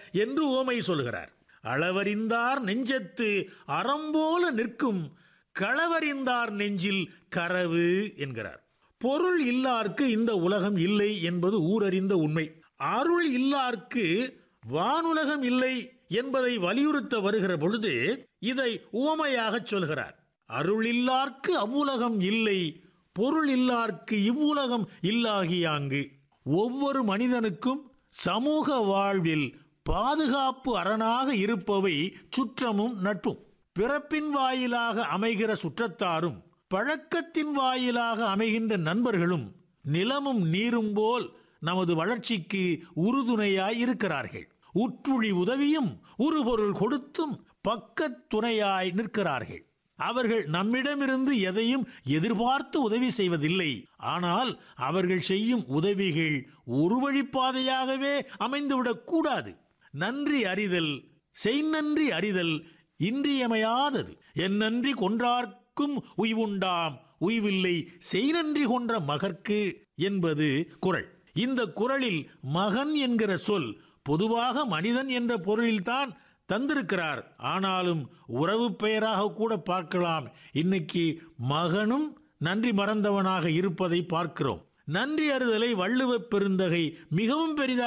என்று ஓமை சொல்கிறார் அளவறிந்தார் நெஞ்சத்து அறம்போல நிற்கும் களவறிந்தார் நெஞ்சில் கரவு என்கிறார் பொருள் இல்லார்க்கு இந்த உலகம் இல்லை என்பது ஊரறிந்த உண்மை அருள் இல்லார்க்கு வானுலகம் இல்லை என்பதை வலியுறுத்த வருகிற பொழுது இதை உவமையாகச் சொல்கிறார் அருள் இல்லார்க்கு அவ்வுலகம் இல்லை பொருள் இல்லார்க்கு இவ்வுலகம் இல்லாகியாங்கு ஒவ்வொரு மனிதனுக்கும் சமூக வாழ்வில் பாதுகாப்பு அரணாக இருப்பவை சுற்றமும் நட்பும் பிறப்பின் வாயிலாக அமைகிற சுற்றத்தாரும் பழக்கத்தின் வாயிலாக அமைகின்ற நண்பர்களும் நிலமும் நீரும் போல் நமது வளர்ச்சிக்கு உறுதுணையாய் இருக்கிறார்கள் உற்றுழி உதவியும் உருபொருள் கொடுத்தும் பக்கத் துணையாய் நிற்கிறார்கள் அவர்கள் நம்மிடமிருந்து எதையும் எதிர்பார்த்து உதவி செய்வதில்லை ஆனால் அவர்கள் செய்யும் உதவிகள் ஒரு வழிப்பாதையாகவே அமைந்துவிடக் கூடாது நன்றி அறிதல் செய்நன்றி அறிதல் இன்றியமையாதது என் நன்றி கொன்றார்க்கும் உய்வுண்டாம் உய்வில்லை செய்நன்றி கொன்ற மகற்கு என்பது குறள் இந்த குறளில் மகன் என்கிற சொல் பொதுவாக மனிதன் என்ற பொருளில்தான் தந்திருக்கிறார் ஆனாலும் உறவு பெயராக கூட பார்க்கலாம் இன்னைக்கு மகனும் நன்றி மறந்தவனாக இருப்பதை பார்க்கிறோம் நன்றி அறிதலை வள்ளுவப் பெருந்தகை மிகவும் பெரிதாக